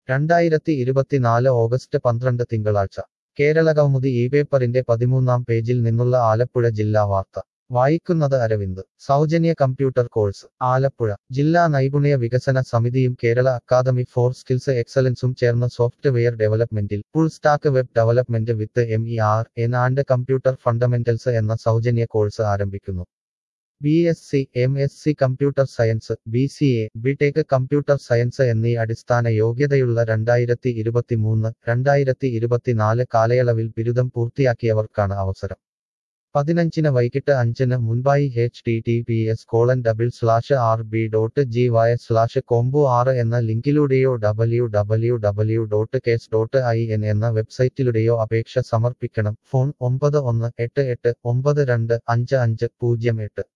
രണ്ടായിരത്തി ഇരുപത്തിനാല് ഓഗസ്റ്റ് പന്ത്രണ്ട് തിങ്കളാഴ്ച കേരളകൗമുദി ഈ പേപ്പറിന്റെ പതിമൂന്നാം പേജിൽ നിന്നുള്ള ആലപ്പുഴ ജില്ലാ വാർത്ത വായിക്കുന്നത് അരവിന്ദ് സൗജന്യ കമ്പ്യൂട്ടർ കോഴ്സ് ആലപ്പുഴ ജില്ലാ നൈപുണ്യ വികസന സമിതിയും കേരള അക്കാദമി ഫോർ സ്കിൽസ് എക്സലൻസും ചേർന്ന് സോഫ്റ്റ്വെയർ ഡെവലപ്മെന്റിൽ full stack web development with M E R N and computer fundamentals എന്ന സൗജന്യ കോഴ്സ് ആരംഭിക്കുന്നു B S C M S C computer science B C A B Tech computer science എന്നീ അടിസ്ഥാന യോഗ്യതയുള്ള രണ്ടായിരത്തി ഇരുപത്തിമൂന്ന് രണ്ടായിരത്തി ഇരുപത്തിനാല് കാലയളവിൽ ബിരുദം പൂർത്തിയാക്കിയവർക്കാണ് അവസരം പതിനഞ്ചിന് വൈകിട്ട് അഞ്ചിന് മുൻപായി H T T P S colon double slash R B dot G Y slash combo ആറ് എന്ന ലിങ്കിലൂടെയോ W W W dot KASE dot I N എന്ന വെബ്സൈറ്റിലൂടെയോ അപേക്ഷ സമർപ്പിക്കണം ഫോൺ ഒമ്പത് ഒന്ന് എട്ട് എട്ട് ഒമ്പത് രണ്ട് അഞ്ച് അഞ്ച് പൂജ്യം എട്ട്